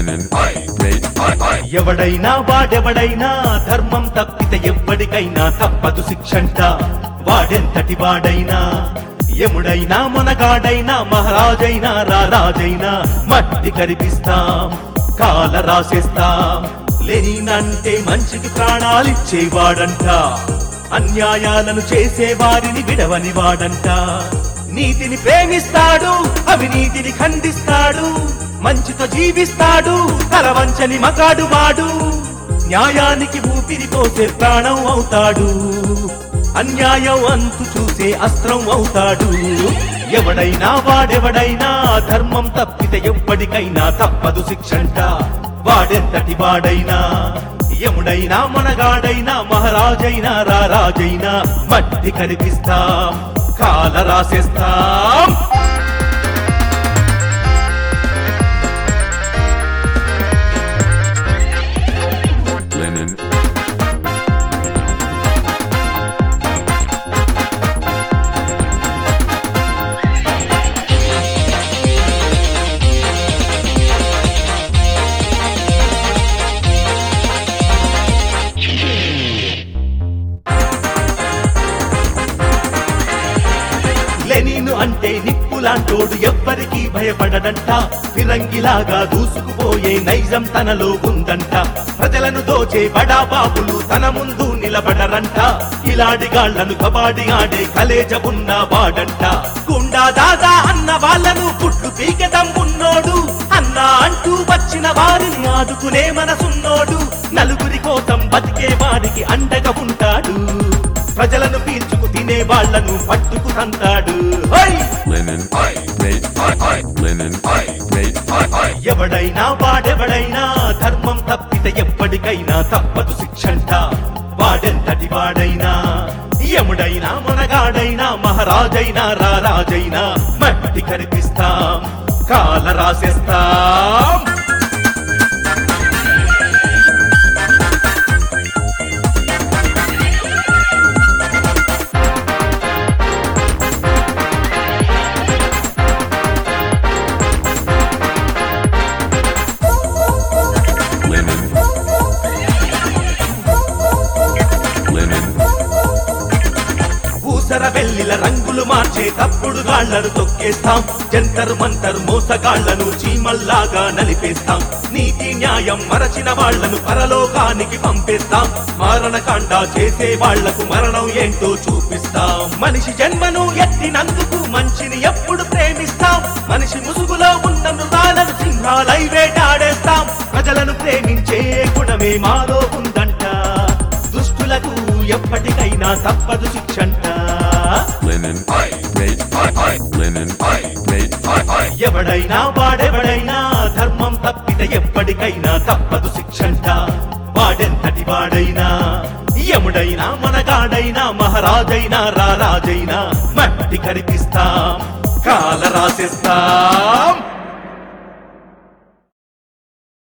linen, made, ఎవడైనా వాడెవడైనా ధర్మం తప్పితే ఎవ్వడికైనా తప్పదు శిక్షంట వాడెంతటి వాడైనా ఎముడైనా మునగాడైనా మహారాజైనా రారాజైనా మట్టి కరిపిస్తాం కాల రాసేస్తాం లేనినంటే మంచికి ప్రాణాలిచ్చేవాడంట అన్యాయాలను చేసే వారిని విడవని వాడంట నీతిని ప్రేమిస్తాడు అవినీతిని ఖండిస్తాడు మంచితో జీవిస్తాడు తలవంచని మగాడు వాడు న్యాయానికి ఊపిరి పోసే ప్రాణం అవుతాడు అన్యాయం అంతు చూసే అస్త్రం అవుతాడు ఎవడైనా వాడెవడైనా ధర్మం తప్పితే ఎవ్వడికైనా తప్పదు శిక్షంట వాడెంతటి వాడైనా యముడైనా మనగాడైనా మహారాజైనా రారాజైనా మట్టి కనిపిస్తాం కాల రాసేస్తాం linen, లెనిను అంటే నిప్పులాంటోడు ఎవ్వరికీ భయపడడంట ఫిరంగిలాగా దూసుకుపోయే నైజం తనలో ఉందంట ప్రజలను దోచే బడా బాబులు తన ముందు నిలబడరంట ఇలాడి గాళ్లను కబాడి ఆడే కలేజ ఉన్న వాడంట గుండా దాదా అన్న వాళ్ళను పుట్టు పీకెదం ఉన్నోడు అన్న అంటూ వచ్చిన వారిని ఆదుకునే మనసున్నోడు నలుగురి కోసం బతికే వారికి అండగా ఉంటాడు ప్రజలను పీల్చుకు తినే వాళ్లను పట్టుకు తంతాడు హై! linen, made, linen, made, ఎవడైనా వాడెవడైనా ధర్మం తప్పితే ఎప్పటికైనా తప్పదు శిక్షంట వాడెంతటి వాడైనా యముడైనా మనగాడైనా మహారాజైనా రారాజైనా మట్టి కనిపిస్తాం కాల రాసేస్తాం linen, linen, ఊసర వెల్లిల రంగులు మార్చే తప్పుడు గాళ్లను తొక్కేస్తాం జంతరు మంతరు మోసగాళ్లను చీమల్లాగా నలిపేస్తాం నీతి న్యాయం మరచిన వాళ్లను పరలోకానికి పంపేస్తాం మారణకాండ చేసే వాళ్లకు మరణం ఏంటో చూపిస్తాం మనిషి జన్మను ఎత్తినందుకు మంచిని ఎప్పుడు ప్రేమిస్తాం మనిషి ముసుగులో ఉన్న మృగాలను సింహాలై వేటాడేస్తాం ప్రజలను ప్రేమించే గుణమే మాలో ఉందంట దుష్టులకు ఎప్పటికైనా తప్పదు శిక్షంట linen, made, linen, made, ఎవడైనా వాడెవడైనా ధర్మం తప్పితే ఎప్పటికైనా తప్పదు శిక్షంట వాడెంతటి వాడైనా యముడైనా మనగాడైనా మహారాజైనా రారాజైనా మట్టి కరిపిస్తాం కాల రాసేస్తాం